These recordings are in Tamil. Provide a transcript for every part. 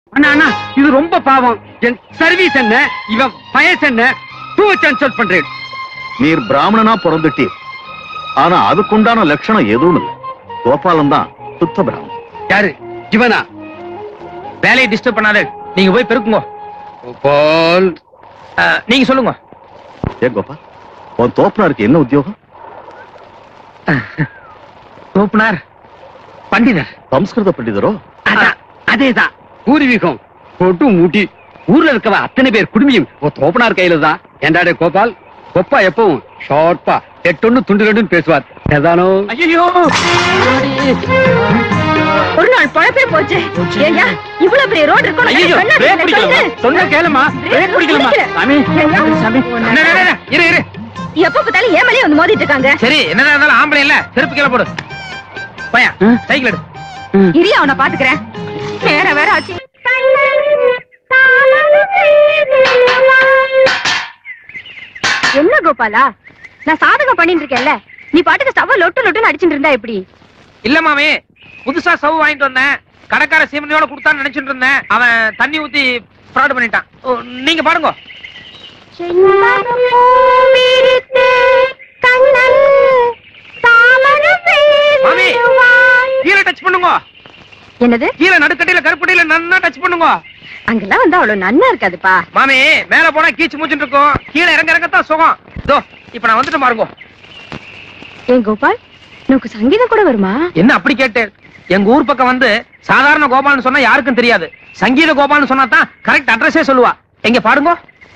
அண்ணா அண்ணா இது ரொம்ப பாவம் என் சர்வீஸ் என்ன இவன் வயசு என்ன டூ இன்சல்ட் பண்றேன் நீர் பிராமணனா பிறந்துட்டீர் ஆனா அதுக்குண்டான லட்சணம் எதுவும் இல்லை கோபாலம் தான் சுத்த பிராமணன் யாரு இவனா வேலையை டிஸ்டர்ப் பண்ணாத நீங்க போய் பெருக்குங்க கோபால் அஹ், நீங்க சொல்லுங்க ஏ கோபால் உன் தோப்பனாருக்கு என்ன உத்தியோகம் தோப்புனார் பண்டிதர் சம்ஸ்கிருத பண்டிதரோ அதான் அதேதான் பூர்வீகம் கொட்டு மூட்டி ஊர்ல இருக்கவ அத்தனை பேர் குடுமியும் ஒரு தோப்பனார் கையில தான் ஏண்டாடே கோபால் கொப்பா எப்பவும் ஷார்ப்பா எட்டொன்னு துண்டு ரெண்டுன்னு பேசுவார் ஏதானோ ஐயோ ஒரு நாள் பழப்பே போச்சு ஏங்க இவ்வளவு பெரிய ரோடு இருக்கும் ஐயோ பிரேக் பிடிக்கலாமா சொன்ன கேளுமா பிரேக் பிடிக்கலாமா சாமி சாமி என்ன, என்ன, என்ன, இரு இரு எப்ப பார்த்தாலும் ஏமலே வந்து மோதிட்டு இருக்காங்க சரி என்னதான் இருந்தாலும் ஆம்பளை இல்ல செருப்பு கீழே போடு பையன் சைக்கிள் எடு இரியா அவனை பாத்துக்கிறேன் வேற வேற ஆச்சு என்ன கோபாலா நான் சாதகம் பண்ணிட்டு இருக்கேன்ல நீ பாட்டுக்கு ஸ்டவ் லொட்டு லொட்டுன்னு அடிச்சிட்டு இருந்தா எப்படி இல்ல மாமி புதுசா சவு வாங்கிட்டு வந்தேன் கடைக்கார சீமனையோட கொடுத்தான்னு நினைச்சிட்டு இருந்தேன் அவன் தண்ணி ஊத்தி ஃப்ராட் பண்ணிட்டான் ஓ, நீங்க பாடுங்க மாமி கீழே டச் பண்ணுங்க என்னது கீழே நடுக்கட்டில கருப்பட்டியில நன்னா டச் பண்ணுங்க அங்கெல்லாம் வந்து அவ்வளவு நன்னா இருக்காதுப்பா மாமி மேல போனா கீச்சு மூச்சுட்டு இருக்கும் கீழே இறங்க இறங்கத்தான் சுகம் இதோ இப்ப நான் வந்துட்டு பாருங்க ஏன் கோபால் உனக்கு சங்கீதம் கூட வருமா என்ன அப்படி கேட்டு எங்க ஊர் பக்கம் வந்து சாதாரண கோபால்னு சொன்னா யாருக்கும் தெரியாது சங்கீத கோபால்னு சொன்னா தான் கரெக்ட் அட்ரஸே சொல்லுவா எங்க பாடுங்க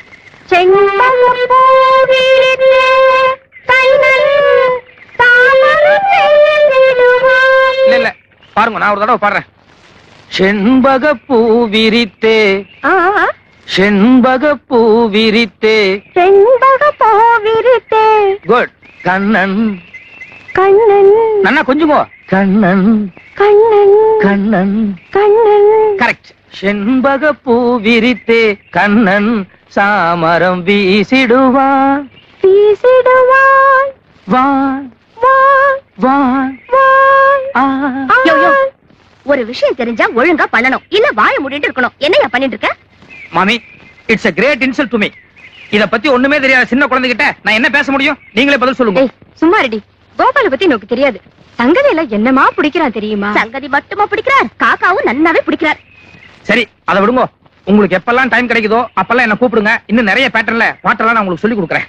இல்ல இல்ல பாருங்க நான் ஒரு தடவை பாடுறேன் செண்பக பூ விரித்தே ஆ, ஆ. செண்பக பூ விரித்தே செண்பக போவிருத்தே குட் கண்ணன் கண்ணன் நன்னா கொஞ்சுங்கோ கண்ணன் கண்ணன் கண்ணன் கண்ணன் கரெக்ட் செண்பக பூ விரித்தே கண்ணன் சாமரம் வீசிடுவான் வீசிடுவான் வான் வான் வான் வான் ஆ. யோ, யோ. ஒரு விஷயம் தெரிஞ்சா ஒழுங்கா பண்ணணும் இல்ல வாய மூடிட்டு இருக்கணும் என்னையா பண்ணிட்டு இருக்க மாமி it's a great insult to me இத பத்தி ஒண்ணுமே தெரியாத சின்ன குழந்தைகிட்ட நான் என்ன பேச முடியும் நீங்களே பதில் சொல்லுங்க ஏய் சும்மா ரெடி கோபால பத்தி எனக்கு தெரியாது சங்கதி எல்லாம் என்னமா பிடிக்கிறான் தெரியுமா சங்கதி மட்டுமா பிடிக்கிறார் காக்காவும் நன்னாவே பிடிக்கிறார் சரி அதை விடுங்க உங்களுக்கு எப்பெல்லாம் டைம் கிடைக்குதோ அப்பெல்லாம் என்ன கூப்பிடுங்க இன்னும் நிறைய பேட்டர்ல பாட்டெல்லாம் நான் உங்களுக்கு சொல்லி கொடுக்குறேன்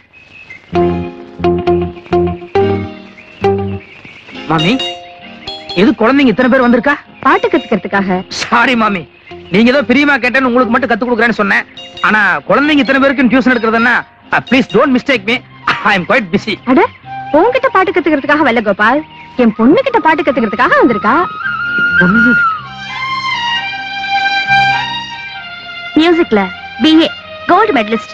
மாமி எது குழந்தைங்க இத்தனை பேர் வந்திருக்கா பாட்டு கத்துக்கிறதுக்காக சாரி மாமி நீங்க ஏதோ பிரியமா கேட்டேன்னு உங்களுக்கு மட்டும் கத்து கொடுக்குறேன்னு சொன்னேன் ஆனா குழந்தைங்க இத்தனை பேருக்கு டியூஷன் எடுக்கிறதுன்னா please don't mistake me I am quite busy அட உன்கிட்ட பாட்டு கத்துக்கிறதுக்காக வரல கோபால் என் பொண்ணு கிட்ட பாட்டு கத்துக்கிறதுக்காக வந்திருக்கா மியூசிக்ல BA gold medalist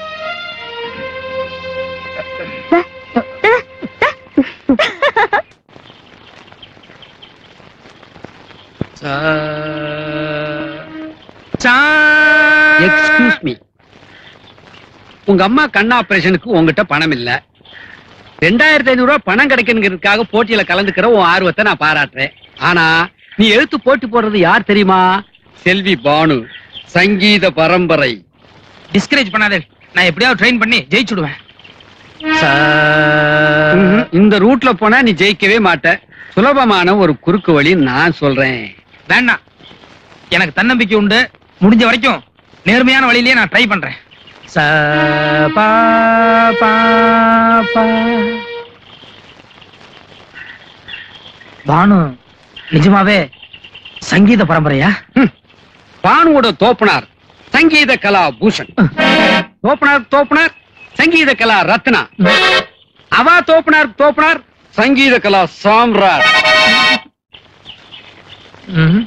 excuse me உங்க அம்மா கண் ஆபரேஷனுக்கு உங்ககிட்ட பணம் இல்ல ரெண்டாயிரத்தி ஐநூறு ரூபாய் பணம் கிடைக்கணுங்கிறதுக்காக போட்டியில கலந்துக்கிற உன் ஆர்வத்தை நான் பாராட்டுறேன் ஆனா நீ எழுத்து போட்டி போடுறது யார் தெரியுமா செல்வி பானு சங்கீத பரம்பரை டிஸ்கரேஜ் பண்ணாதே நான் எப்படியாவது ட்ரெயின் பண்ணி ஜெயிச்சுடுவேன் ம்ஹும். இந்த ரூட்ல போனா நீ ஜெயிக்கவே மாட்ட சுலபமான ஒரு குறுக்கு வழி நான் சொல்றேன் வேண்டாம் எனக்கு தன்னம்பிக்கை உண்டு முடிஞ்ச வரைக்கும் நேர்மையான வழியிலேயே நான் ட்ரை பண்றேன் ச பா பா பா. பானு நிஜமாவே சங்கீத பரம்பரையா பானுவோட தோப்பனார் சங்கீத கலா பூஷன் தோப்பனார் தோப்பனார் சங்கீத கலா ரத்னா அவா தோப்பனார் தோப்பனார் சங்கீத கலா சாம்ராட் ம்ஹும்.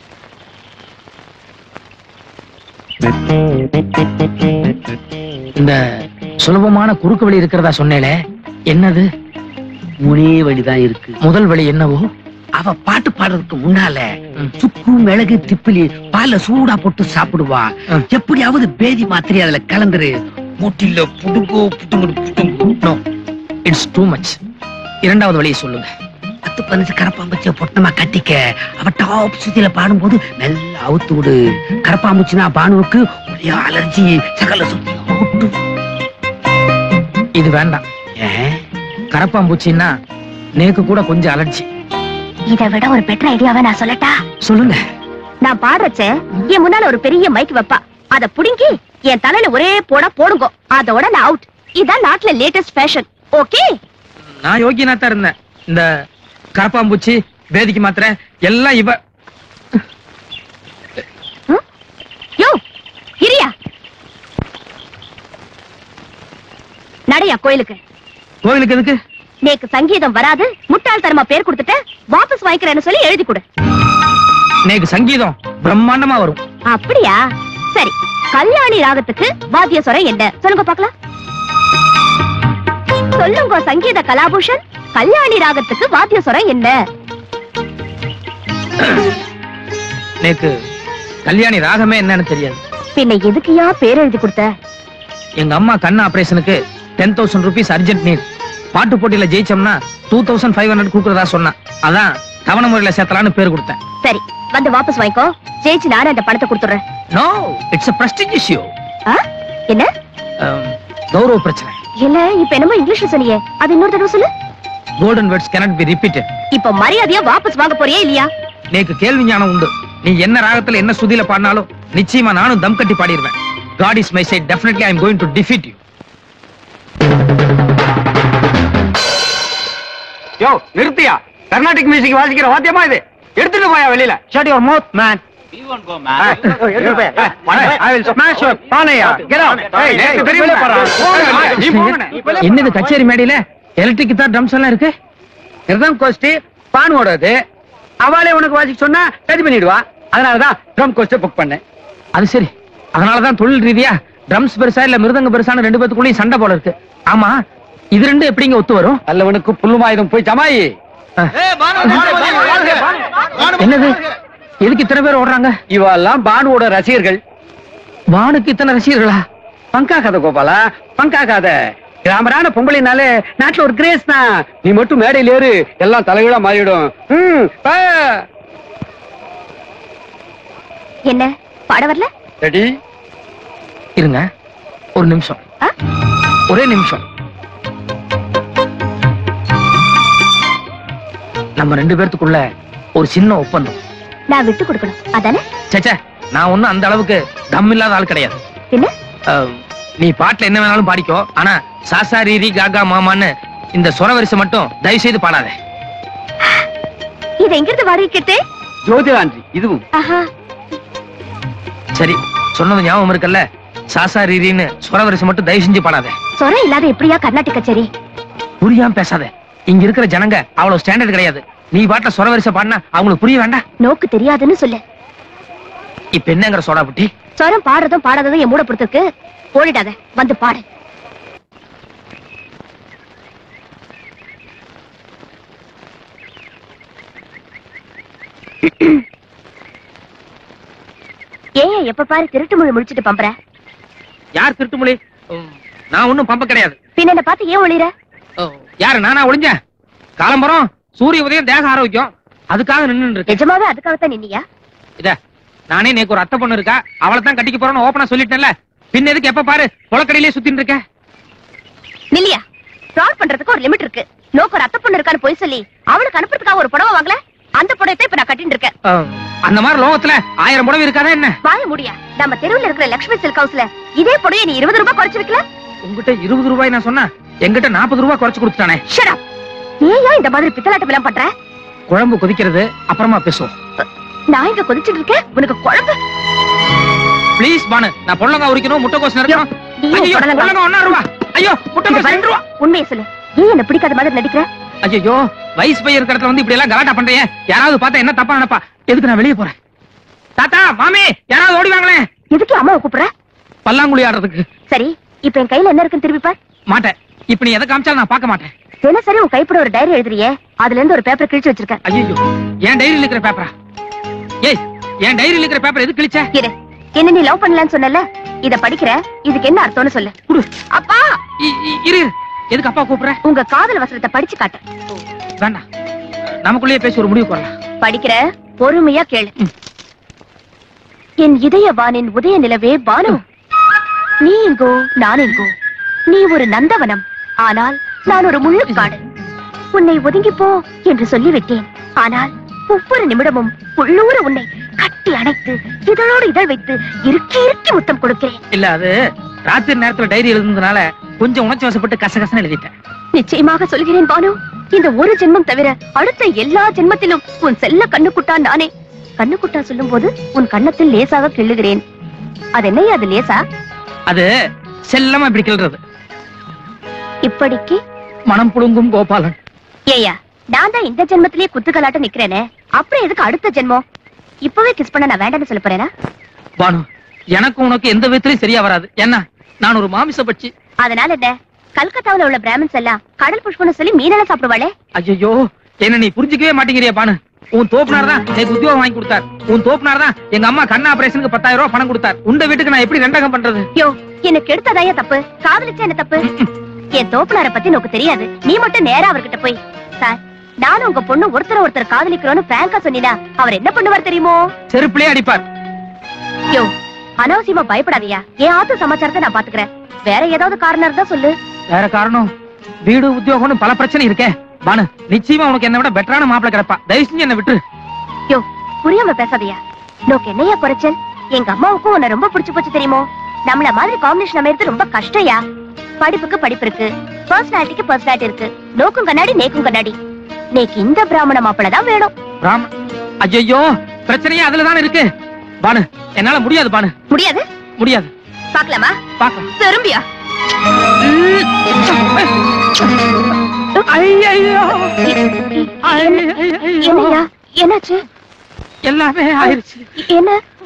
இந்த சுலபமான குறுக்கு வழி இருக்கிறதா சொன்னேலே என்னது ஒரே வழிதான் இருக்கு முதல் வழி என்னவோ அவ பாட்டு பாடுறதுக்கு முன்னால ம். சுக்கு மிளகு திப்பிலி பால்ல சூடா போட்டு சாப்பிடுவா ம். எப்படியாவது பேதி மாத்திரை அதுல கலந்துரு மூட்டில புடுங்கோ புடுங்கு புடுங்கு நோ இட்ஸ் டூ மச் இரண்டாவது வழியை சொல்லுங்க பத்து பதினஞ்சு கரப்பாம்பூச்சியை பொட்டமா கட்டிக்க அவ டாப் சுத்தியில பாடும்போது மெல்ல அவுத்து விடு கரப்பாம்பூச்சினா பானுவுக்கு ஒரே அலர்ஜி சகல சுத்தி அவுட்டு இது வேண்டாம் ஏன் கரப்பாம்பூச்சின்னா நேக்கு கூட கொஞ்சம் அலர்ஜி இதை விட ஒரு பெட்டர் ஐடியாவை நான் சொல்லட்டா சொல்லுங்க நான் பாடுறச்ச என் முன்னால ஒரு பெரிய மைக் வைப்பா அத புடுங்கி என் தலையில ஒரே போட போடுங்க அதோட நான் அவுட் இதான் நாட்டுல லேட்டஸ்ட் ஃபேஷன் ஓகே நான் யோகியனா தான் இருந்தேன் இந்த கரப்பாம்பூச்சி வேதிக்கு மாத்திரை எல்லாம் இவ யோ இரியா நடையா கோயிலுக்கு கோவிலுக்கு எதுக்கு நேக்கு சங்கீதம் வராது முட்டாள்தனமா பேர் கொடுத்துட்ட வாபஸ் வாங்கிக்கிறேன்னு சொல்லி எழுதி கொடு நேக்கு சங்கீதம் பிரம்மாண்டமா வரும் அப்படியா சரி கல்யாணி ராகத்துக்கு வாத்திய சொரம் என்ன சொல்லுங்க பார்க்கலாம் சொல்லுங்க சங்கீத கலாபூஷன் கல்யாணி ராகத்துக்கு வாத்திய சொரம் என்ன நேக்கு கல்யாணி ராகமே என்னன்னு தெரியாது பின்ன எதுக்குயா பேர் எழுதி கொடுத்த எங்க அம்மா கண் ஆபரேஷனுக்கு ten thousand rupees urgent need பாட்டு போட்டியில ஜெயிச்சோம்னா டூ தௌசண்ட் ஃபைவ் ஹண்ட்ரட் கொடுக்கறதா சொன்னா அதான் தவணை முறையில சேர்த்தலான்னு பேர் கொடுத்தேன் சரி வந்து வாபஸ் வாங்கிக்கோ ஜெயிச்சு நானே அந்த பணத்தை கொடுத்துறேன் no it's a prestigious issue ஆ? என்ன கௌரவ பிரச்சனை இல்ல இப்ப என்னமோ இங்கிலீஷ்ல சொன்னியே அது இன்னொரு தடவை சொல்லு golden words cannot be repeated இப்ப மரியாதையா வாபஸ் வாங்க போறியா இல்லையா நேக்கு கேள்வி ஞானம் உண்டு நீ என்ன ராகத்துல என்ன சுதியில பாடினாலும் நிச்சயமா நானும் தம் கட்டி பாடிடுவேன் God is my side definitely I am going to defeat you யோ நிறுத்தியா கர்நாடிக் மியூசிக் வாசிக்கிற வாத்தியமா இது எடுத்துட்டு போயா வெளியில ஷட் யுவர் மவுத் மேன் என்னது கச்சேரி மேடையில எலக்ட்ரிக் கிட்டார் ட்ரம்ஸ் எல்லாம் இருக்கு கிருதம் கோஷ்டி பான் ஓடாது அவளே உனக்கு வாசிக்க சொன்னா சரி பண்ணிடுவா அதனாலதான் ட்ரம் கோஸ்ட புக் பண்ணேன் அது சரி அதனாலதான் தொழில் ரீதியா ட்ரம்ஸ் பெருசா இல்ல மிருதங்க பெருசான ரெண்டு பேத்துக்குள்ளயும் சண்டை போல இருக்கு ஆமா இது ரெண்டும் எப்படிங்க ஒத்து வரும் நல்லவனுக்கு புல்லுமாயுதம் போய் ஜமாயி என்னது எதுக்கு இத்தனை பேர் ஓடுறாங்க இவெல்லாம் பானுவோட ரசிகர்கள் வானுக்கு இத்தனை ரசிகர்களா பங்காகாத கோபாலா பங்காகாத கிராமரான பொம்பளைனாலே நாட்டுல ஒரு கிரேஸ் தான் நீ மட்டும் மேடையில ஏறு எல்லாம் தலைகீழா மாறிடும் ம், பா. என்ன பாட வரல ரெடி இருங்க ஒரு நிமிஷம் ஆ? ஒரே நிமிஷம் நம்ம ரெண்டு பேர்த்துக்குள்ள ஒரு சின்ன ஒப்பந்தம் நான் விட்டு கொடுக்கணும் அதானே சேச்சே நான் ஒண்ணும் அந்த அளவுக்கு தம் இல்லாத ஆள் கிடையாது என்ன அஹ், நீ பாட்டுல என்ன வேணாலும் பாடிக்கோ ஆனா சாசா ரீரி காகா மாமான்னு இந்த சொர வரிசை மட்டும் தயவு செய்து பாடாத இது எங்கிருந்து வாடகை கேட்டு ஜோதிராண்டி இதுவும் ஆஹா சரி சொன்னது ஞாபகம் இருக்குல்ல சாசா ரீரின்னு சொர வரிசை மட்டும் தயவு செஞ்சு பாடாத சொரம் இல்லாத எப்படியா கர்நாடக கச்சேரி புரியாம பேசாத இங்க இருக்கிற ஜனங்க அவ்வளவு ஸ்டாண்டர்ட் கிடையாது நீ பாட்டுல சொர வரிசை பாடினா அவங்களுக்கு புரிய வேண்டாம் நோக்கு தெரியாதுன்னு சொல்லு இப்ப என்னங்கிற சோடா புட்டி சொரம் பாடுறதும் பாடாததும் என் மூட பொறுத்திருக்கு ஓடிடாத வந்து பாடு ஏன் எப்ப பாரு திருட்டு மொழி முடிச்சிட்டு பம்புற யார் திருட்டுமொழி உம், நான் ஒண்ணும் பம்ப கிடையாது பின்ன என்ன பார்த்து ஏன் ஒளிர ஓ, யாரு நானா ஒளிஞ்சேன் காலம்பரம் சூரிய உதயம் தேக ஆரோக்கியம் அதுக்காக நின்னு இருக்கேன் நிஜமாவே அதுக்காகத்தான் நின்னியா இத நானே நேக்கு ஒரு அத்தை பொண்ணு இருக்கா அவளை தான் கட்டிக்க போறேன்னு ஓப்பனா சொல்லிட்டேன்ல பின்ன எதுக்கு எப்ப பாரு புலக்கடையிலே சுத்தின்னு இருக்க நில்லியா ஃப்ராட் பண்றதுக்கு ஒரு லிமிட் இருக்கு நோக்கு ஒரு அத்தை பொண்ணு இருக்கான்னு போய் சொல்லி அவளுக்கு அனுப்புறதுக்காக ஒரு புடவை வாங்கல அந்த புடவை இப்ப நான் கட்டிட்டு இருக்கேன் ஆ, அந்த மாதிரி லோகத்துல ஆயிரம் புடவை இருக்காதா என்ன வாய முடியா நம்ம தெருவுல இருக்கிற லட்சுமி சில்க் ஹவுஸ்ல இதே புடவை நீ இருபது ரூபாய் குறைச்சு வைக்கல உங்ககிட்ட இருபது ரூபாய் நான் சொன்னா என்கிட்ட நாற்பது ரூபாய் குறைச்சு கொடுத்துட்டானே ஷட் அப் ஏன் இந்த மாதிரி பித்தலாட்டம் எல்லாம் பண்ற குழம்பு கொதிக்கிறது அப்புறமா பேசுவோம் நான் இங்க கொதிச்சிட்டு இருக்கேன் உனக்கு குழம்பு ப்ளீஸ் பானு நான் பொள்ளங்கா உரிக்கணும் முட்டைக்கோஸ் நிறக்கணும் நீயும் ஐயோ புடலங்கா. பொள்ளங்கா ஒன்னா ரூபா ஐயோ இங்க முட்டைக்கோஸ் பாரு, ரெண்டு ரூபா உண்மையை சொல்லு ஏன் என்ன பிடிக்காத மாதிரி நடிக்கிற ஐயோ வயசு பையன் இருக்கிற இடத்துல வந்து இப்படி எல்லாம் கலாட்டா பண்றீங்க யாராவது பார்த்தா என்ன தப்பா நினைப்பா எதுக்கு நான் வெளியே போறேன் தாத்தா மாமி யாராவது ஓடி வாங்களேன் எதுக்கு அம்மாவை கூப்பிடுற பல்லாங்குழி ஆடுறதுக்கு சரி இப்ப என் கையில என்ன இருக்குன்னு திருப்பி பார் மாட்டேன் இப்ப நீ எதை காமிச்சாலும் நான் பார்க்க மாட்டேன் தினசரி உன் கைப்பட ஒரு டைரி எழுதுறியே அதுல இருந்து ஒரு பேப்பர் கிழிச்சு வச்சிருக்கேன் ஐயோ என் டைரியில் இருக்கிற பேப்பரா ஏய் என் டைரியில் இருக்கிற பேப்பர் எது கிழிச்ச இரு என்ன நீ லவ் பண்ணலன்னு சொன்னல இத படிக்கிற இதுக்கு என்ன அர்த்தம்னு சொல்லு குடு அப்பா இ- இ- இரு இரு. எதுக்கு அப்பா கூப்பிடுற உங்க காதல் வசனத்தை படிச்சு காட்டு வேண்டாம் நமக்குள்ளேயே பேசி ஒரு முடிவு வரலாம் படிக்கிற பொறுமையா கேளு என் இதய வானின் உதய நிலவே பானு நீ எங்கோ நான் எங்கோ நீ ஒரு நந்தவனம் ஆனால் நான் ஒரு முள்ளுக்காடு உன்னை ஒதுங்கி போ என்று சொல்லிவிட்டேன் ஆனால் ஒவ்வொரு நிமிடமும் உள்ளூர உன்னை கட்டி அணைத்து இதழோடு இதழ் வைத்து இறுக்கி இறுக்கி முத்தம் கொடுக்கிறேன் இல்ல அது ராத்திரி நேரத்துல டைரி எழுதுனதுனால கொஞ்சம் உணர்ச்சி வசப்பட்டு கசகசன்னு எழுதிட்டேன் நிச்சயமாக சொல்கிறேன் பானு இந்த ஒரு ஜென்மம் தவிர அடுத்த எல்லா ஜென்மத்திலும் உன் செல்ல கண்ணுக்குட்டா நானே கண்ணுக்குட்டா சொல்லும் போது உன் கன்னத்தில் லேசாக கிள்ளுகிறேன் அது என்னையா அது லேசா அது செல்லமா இப்படி கிள்றது இப்படிக்கு மனம் புழுங்கும் கோபாலன் ஏயா நான் தான் இந்த ஜென்மத்திலேயே குத்துக்கலாட்டம் நிக்கிறேனே அப்புறம் எதுக்கு அடுத்த ஜென்மம் இப்பவே கிஸ் பண்ண நான் வேண்டாம்னு சொல்ல போறேனா பானு எனக்கு உனக்கு எந்த விதத்திலயும் சரியா வராது என்ன நான் ஒரு மாமிச பட்சி அதனால என்ன கல்கத்தாவுல உள்ள பிராமின்ஸ் எல்லாம் கடல் புஷ்பம்னு சொல்லி மீனெல்லாம் சாப்பிடுவாளே ஐயோ என்ன நீ புரிஞ்சுக்கவே மாட்டேங்கிறியா பானு உன் தோப்புனார் தான் எனக்கு உத்தியோகம் வாங்கி கொடுத்தார் உன் தோப்புனார் தான் எங்க அம்மா கண் ஆபரேஷனுக்கு பத்தாயிரம் ரூபாய் பணம் கொடுத்தார் உண்ட வீட்டுக்கு நான் எப்படி ரெண்டகம் பண்றது யோ எனக்கு எடுத்ததாயா தப்பு காதலிச்சா என்ன தப்பு என் தோப்புனார பத்தி உனக்கு தெரியாது நீ மட்டும் நேரா அவர்கிட்ட போய் சார் நானும் உங்க பொண்ணு ஒருத்தர் ஒருத்தர் காதலிக்கிறோன்னு பிராங்கா சொன்னீனா அவர் என்ன பண்ணுவார் தெரியுமோ செருப்பிலே அடிப்பார் யோ அனாவசியமா பயப்படாதயா என் ஆத்து சமாச்சாரத்தை நான் பாத்துக்கிறேன் வேற ஏதாவது காரணம் இருந்தா சொல்லு வேற காரணம் வீடு உத்தியோகம்னு பல பிரச்சனை இருக்கே பானு நிச்சயமா உனக்கு என்ன விட பெட்டரான மாப்பிளை கிடப்பா தயவு செஞ்சு என்ன விட்டு யோ புரியாம பேசாதயா நோக்கு என்னையா குறைச்சல் எங்க அம்மாவுக்கும் உன்னை ரொம்ப பிடிச்சு போச்சு தெரியுமோ நம்மள மாதிரி காம்பினேஷன் அமைறது ரொம்ப கஷ்டம்யா படிப்புக்கு படிப்பு இருக்கு பர்சனாலிட்டிக்கு பர்சனாலிட்டி இருக்கு நோக்கும் கண்ணாடி நேக்கும் கண்ணாடி நேக்கு இந்த பிராமண மாப்பிளை தான் வேணும் ராம் ஐயோ பிரச்சனையே அதுலதான் இருக்கு பானு என்னால முடியாது பானு முடியாது முடியாது பாக்கலாமா பாக்கலாம் திரும்பியா ஐயோ என்னய்யா என்னாச்சு எல்லாமே ஆயிருச்சு என்ன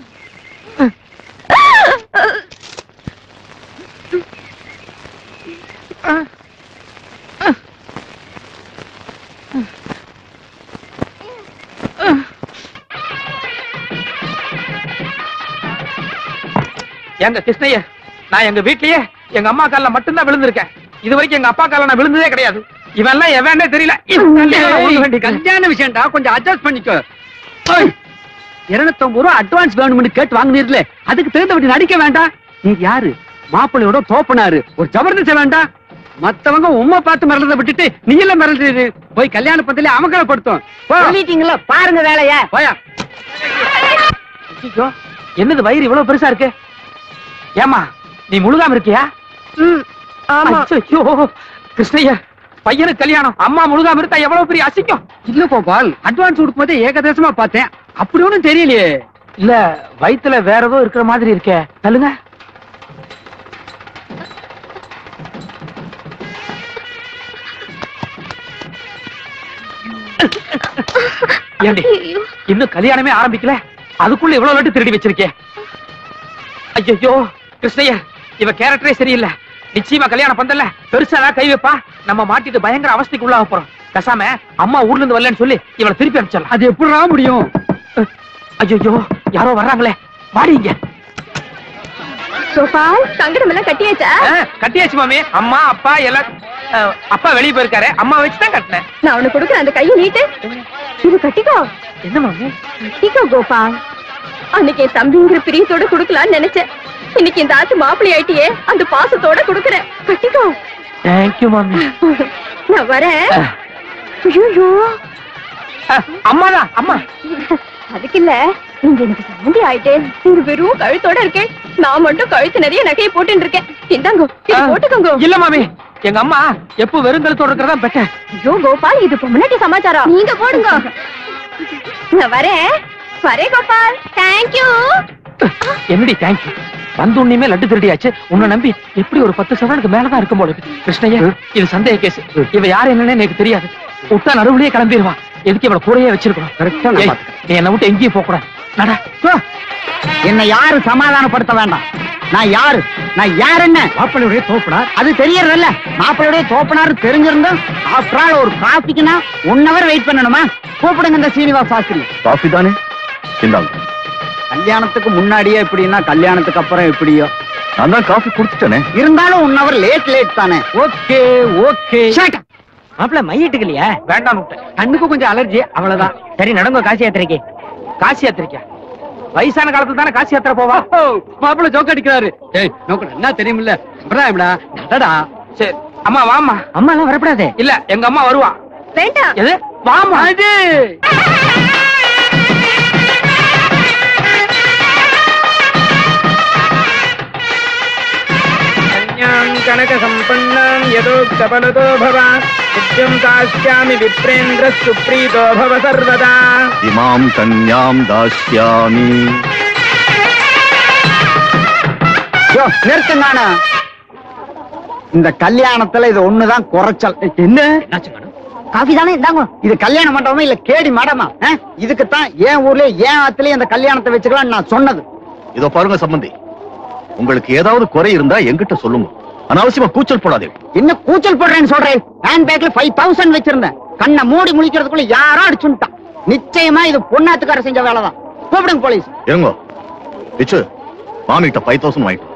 எங்க கிருஷ்ணய்ய நான் எங்க வீட்லயே எங்க அம்மா கால்ல மட்டும்தான் விழுந்திருக்கேன் இது வரைக்கும் எங்க அப்பா கால்ல நான் விழுந்ததே கிடையாது இவன் எல்லாம் எவனே தெரியல இவன் கல்யாணம் ஒழுங்கு வேண்டி கல்யாணம். கல்யாண விஷயம்டா கொஞ்சம் அட்ஜஸ்ட் பண்ணிக்கோ இருநூத்தம்பது ரூபா அட்வான்ஸ் வேணும்னு கேட்டு வாங்கினீர்ல அதுக்கு தகுந்தபடி நடிக்க வேண்டாம் நீ யாரு மாப்பிள்ளையோட தோப்பனாரு ஒரு ஜபர்தஸ்த வேண்டாம் மத்தவங்க உம்மை பார்த்து மிரளத விட்டுட்டு நீ எல்லாம் மிரளுது போய் கல்யாண பந்தல அமங்கலப்படுத்தும் போ. சொல்லிட்டீங்களா பாருங்க வேலைய போயா ஐயோ, என்னது வயிறு இவ்வளவு பெருசா இருக்கு ஏமா நீ முழுகாம இருக்கியா ஆமா ஐயோ கிருஷ்ணய்ய பையனுக்கு கல்யாணம் அம்மா முழுகாம இருந்தா எவ்வளவு பெரிய அசிங்கம் இல்ல கோபால் அட்வான்ஸ் கொடுக்கும்போது ஏகதேசமா பார்த்தேன் அப்படி ஒண்ணும் தெரியலையே இல்ல வயித்துல வேற ஏதோ இருக்கிற மாதிரி இருக்கே சொல்லுங்க ஏண்டி இன்னும் கல்யாணமே ஆரம்பிக்கல அதுக்குள்ள இவ்வளவு லட்டு திருடி வச்சிருக்கே ஐயோ கிருஷ்ணய்ய இவ கேரக்டரே சரியில்லை நிச்சயமா கல்யாணம் பந்தல்ல பெருசா ஏதாவது கை வைப்பா நம்ம மாட்டிட்டு பயங்கர அவஸ்தைக்கு உள்ளாக போறோம் பேசாம அம்மா ஊர்ல இருந்து வரலன்னு சொல்லி இவளை திருப்பி அனுப்பிச்சிடலாம் அது எப்படிடா முடியும் ஐயோ யாரோ வர்றாங்களே வாடிங்க கோபால் சங்கடம் எல்லாம் கட்டியாச்சா கட்டியாச்சு மாமி அம்மா அப்பா எல்லாம் அஹ், அப்பா வெளிய போயிருக்காரு அம்மா வச்சு தான் கட்டினேன் நான் உனக்கு கொடுக்குறேன் அந்த கையை நீட்டு இது கட்டிக்கோ என்ன மாமி கட்டிக்கோ கோபால் அன்னைக்கு என் தம்பிங்கிற பிரியத்தோட குடுக்கலாம்னு நினைச்சேன் இன்னைக்கு இந்த ஆத்து மாப்பிள்ளை ஆயிட்டியே அந்த பாசத்தோட குடுக்குறேன் கட்டிக்கோ தேங்க்யூ மாமி நான் வரேன் ஐயோ அம்மாதான் அம்மா அதுக்கு இல்ல நீங்க எனக்கு சம்மந்தி ஆயிட்டே நீங்க வெறும் கழுத்தோட இருக்கேன் நான் மட்டும் கழுத்து நிறைய நகையை போட்டுட்டு இருக்கேன் இந்தாங்கோ இது ஆ. போட்டுக்கோங்க இல்ல மாமி எங்க அம்மா எப்போ வெறுங்கலத்தோட இருக்கிறதா பெட்டர் ஐயோ கோபால் இது பொம்மநாட்டி சமாச்சாரம் நீங்க போடுங்க நான் வரேன் வரேன் கோபால் தேங்க்யூ என்னடி தேங்க்யூ வந்த உடனே லட்டு திருடியாச்சு உன்னை நம்பி எப்படி ஒரு பத்து சவரனுக்கு மேலதான் இருக்கும் போல இருக்கு. கிருஷ்ணய்யா இது சந்தேக கேஸ் இவ யாரு என்னன்னு எனக்கு தெரியாது விட்டா நடுவுலயே கிளம்பிடுவா எதுக்கு இவள கூடயே வச்சிருக்கணும் கரெக்டா நான் ஏய், பாத்துக்கிறேன். நீ என்னை விட்டு எங்கேயும் போக கூடாது நடா என்ன யாரு சமாதானப்படுத்த வேண்டாம் நான் யாரு நான் யார் என்ன மாப்பிள்ளையுடைய தோப்பனார் அது தெரியறதில்ல மாப்பிள்ளையுடைய தோப்பனார் தெரிஞ்சிருந்தும் ஆஃப்டர் ஆல் ஒரு காஃபிக்குன்னா ஒன் ஹவர் வெயிட் பண்ணணுமா கூப்பிடுங்க இந்த சீனிவாஸ் சாஸ்திரி காஃபி தானே இந்தாங்க கல்யாணத்துக்கு முன்னாடியே எப்படின்னா கல்யாணத்துக்கு அப்புறம் எப்படியோ நான் தான் காஃபி குடிச்சிட்டேனே இருந்தாலும் ஒன் ஹவர் லேட் லேட் தானே ஓகே ஓகே மாப்பிள்ள மையிட்டுக்கு இல்லையா வேண்டாம் விட்டேன் கண்ணுக்கு கொஞ்சம் அலர்ஜி அவ்வளவுதான் சரி நடங்க காசி யாத்திரைக்கு காசி யாத்திரைக்கா வயசான காலத்துல தானே காசி யாத்திரை போவா ஓ, மாப்பிள்ளை ஜோக் அடிக்கிறாரு ஏய் நோக்கு என்ன தெரியுமில்ல சம்பிரதாயம்டா நடடா சரி அம்மா வாம்மா அம்மா எல்லாம் வரப்படாது இல்ல எங்க அம்மா வருவா வேண்டாம் எது வாமா அது கனக சம்பன்னாம் யதோக்தபலதோ பவ நித்யம் காஷ்யாமி விப்ரேந்திர சுப்ரீதோ பவ சர்வதா இமாம் கன்யாம் தாஸ்யாமி நிறுத்துங்கான இந்த கல்யாணத்துல இது ஒண்ணுதான் குறைச்சல் என்ன என்னாச்சு மேடம் காஃபி தானே இந்தாங்க இது கல்யாண மண்டபமா இல்ல கேடி மடமா இதுக்குத்தான் என் ஊர்லயே ஏன் ஆத்துலயே இந்த கல்யாணத்தை வச்சுக்கலாம் நான் சொன்னது இதோ பாருங்க சம்பந்தி உங்களுக்கு ஏதாவது குறை இருந்தா என்கிட்ட சொல்லுங்க அனாவசியமா கூச்சல் போடாதே என்ன கூச்சல் போடுறேன்னு சொல்றேன் ஹேண்ட் பேக்ல ஃபைவ் தௌசண்ட் வச்சிருந்தேன் கண்ணை மூடி முழிக்கிறதுக்குள்ள யாரோ அடிச்சுட்டான் நிச்சயமா இது பொண்ணாத்துக்கார செஞ்ச வேலைதான் கூப்பிடுங்க போலீஸ் இருங்கோ பிச்சு மாமிகிட்ட ஃபைவ் தௌசண்ட் வாங்கிட்டு